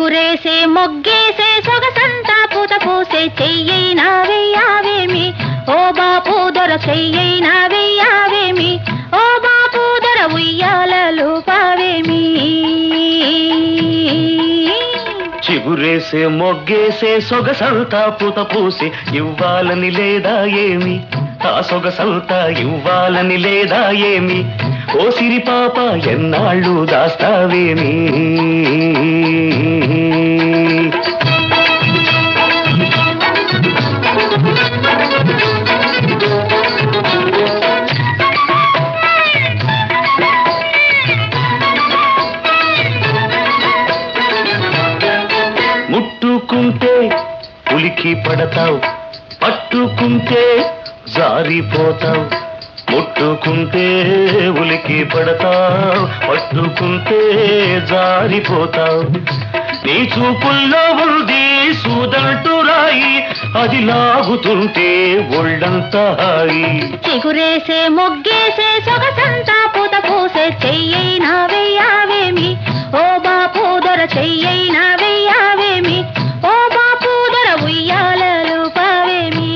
చిగురేసే మొగ్గేసే సొగసంతా పూత పూసే చెయ్యైనా వెయ్యావేమి ఓ బాపు దొర చెయ్యైనా వెయ్యావేమి ఓ బాపు దొర ఉయ్యాలలు పావేమి చిగురేసే మొగ్గేసే సొగసంతా పూత పూసి ఇవ్వాలని లేదా ఏమి ఆ సొగసంతా ఇవ్వాలని లేదా ఏమి ఓ సిరి పాప ఎన్నాళ్ళు దాస్తావేమి ముట్టుకుంటే ఉలికి పడతావు పట్టుకుంటే జారిపోతావు ముట్టుకుంటే ఉలికి పడతావు పట్టుకుంటే జారిపోతావు నీ చూపుల్లో ఉంది సూదంటు రాయి అది లాగుతుంటే ఒళ్ళంతా హాయి చిగురేసే మొగ్గేసే సొగసంతా పూత పూసే చెయ్యైనా వెయ్యావేమి ఓ బాపు దొర చెయ్యైనా వెయ్యావేమి ఓ బాపు దొర ఉయ్యాలలు పావేమి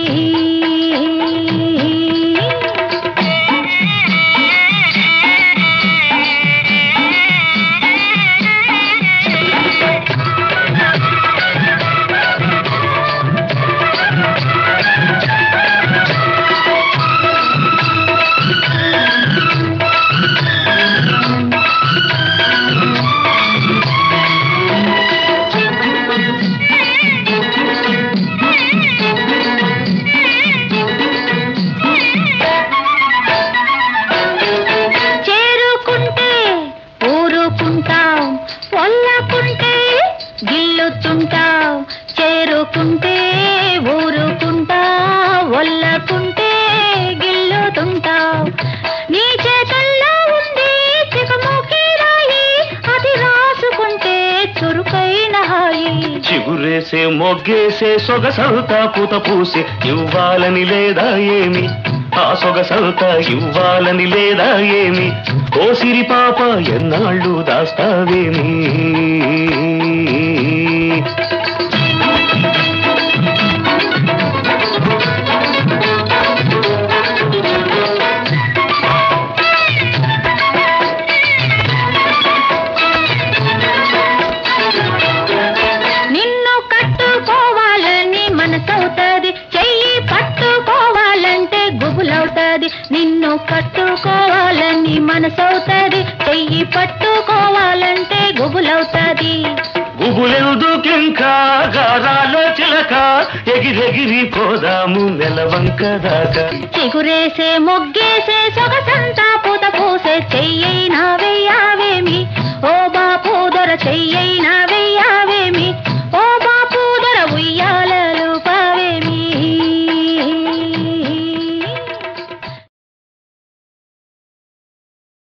చేరుకుంటే ఊరుకుంటాం పొల్లకుంటే గిల్లుతుంటాం చేరుకుంటే ఊరుకుంటాం ఒల్లకుంటే గిల్లుతుంటాం నీ చేతల్లో ఉంది చికముకి రాయి అది రాసుకుంటే చురుకైన హాయి చిగురేసే మొగ్గేసే సొగసంతా పూత పూసి ఇవ్వాలని లేదా ఏమి ఆ సొగసంతా ఇవ్వాలని లేదా ఏమి ఓ సిరి పాప ఎన్నాళ్ళు దాస్తావేమి నిన్ను కట్టుకోవాలని మనసవుతుంది చెయ్యి పట్టుకోవాలంటే గుబులవుతుంది నిన్ను కట్టుకోవాలని మనసవుతుంది చెయ్యి పట్టుకోవాలంటే గుబులవుతుంది గుబులెందుకింకా గారాల చిలక ఎగిరెగిరి పోదాము నెలవంక దాకా చిగురేసే మొగ్గేసే సొగసంతా పూత పూసే